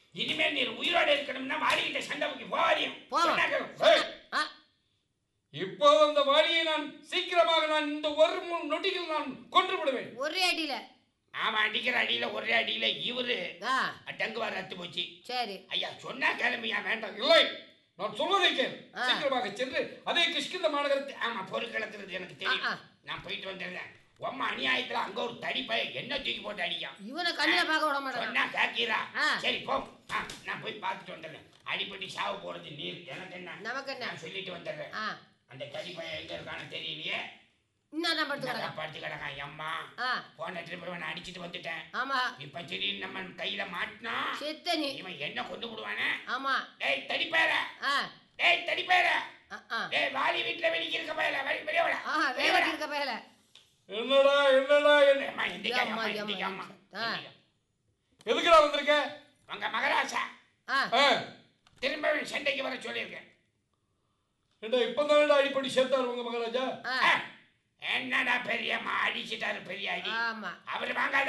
இனிமேல் நீ உயிரோட இருக்கணும்னா வாடிக்கிட்ட சண்டைக்கு போவாதியும் போவோம். ஆ இப்போது அந்த வாலியை நான் சீக்கிரமாக நான் இந்த ஒரு மூணு நொடிகள் நான் கொன்று விடுவேன் ஒரே அடியில அவன் அடிக்கிற அடியில ஒரே அடியில இவரு ஆ டங்குவார் ரத்து போச்சு சரி ஐயா சொன்னா கிளம்பியா வேண்டாம் இல்லை நான் சொல்வதை கேள் ஆ. சீக்கிரமாக சென்று அதே கிஷ்கிந்த மாநகரத்தை ஆமா பொறுக்கிழக்கிறது எனக்கு தெரியும் ஆ, ஆ. நான் போயிட்டு வந்துடுறேன் உம்மா அநியாயத்துல அங்க ஒரு தடி பைய என்ன தூக்கி போட்டு அடிக்கான் இவனை கண்ணில பார்க்க விட மாட்டான் சொன்னா கேட்கிறா ஆ. சரி போ ஆ, நான் போய் பார்த்துட்டு வந்துடுறேன் அடிப்பட்டி சாவு போறது நீர் எனக்கு என்ன நமக்கு என்ன நான் சொல்லிட்டு வந்துடுறேன் ஆ அந்த தடி பையன் எங்க இருக்கான்னு தெரியலையே இன்னும் நான் படுத்து கிடக்கேன் படுத்து கிடக்கான் எம்மா ஆ போன ட்ரிப் நான் அடிச்சிட்டு வந்துட்டேன் ஆமா இப்ப திடீர்னு நம்ம கையில மாட்டினா செத்த நீ இவன் என்ன கொண்டு விடுவானே ஆமா டேய் தடி பயல ஆ டேய் தடி பயல ஆ, ஆ டேய் வாலி வீட்டுல வெளிக்கு இருக்க பயல வெளி வெளிய வாடா ஆ வெளிய வேலைக்கு வாடா. இருக்க பயல என்னடா என்னடா என்ன அம்மா எந்திரிக்க அம்மா, அம்மா அம்மா, எந்திரிக்க அம்மா ஆ. எந்திரிக்க. எதுக்குடா வந்திருக்க உங்க மகராசா ஆ ஆ, திரும்ப சண்டைக்கு வர சொல்லியிருக்கேன் ஏண்டா இப்பதானடா அடிப்படி சேர்த்தாரு உங்க மகாராஜா ஆ ஆ, என்னடா பெரியம்மா அடிச்சிட்டாரு பெரிய அடி ஆமா அவர் வாங்காத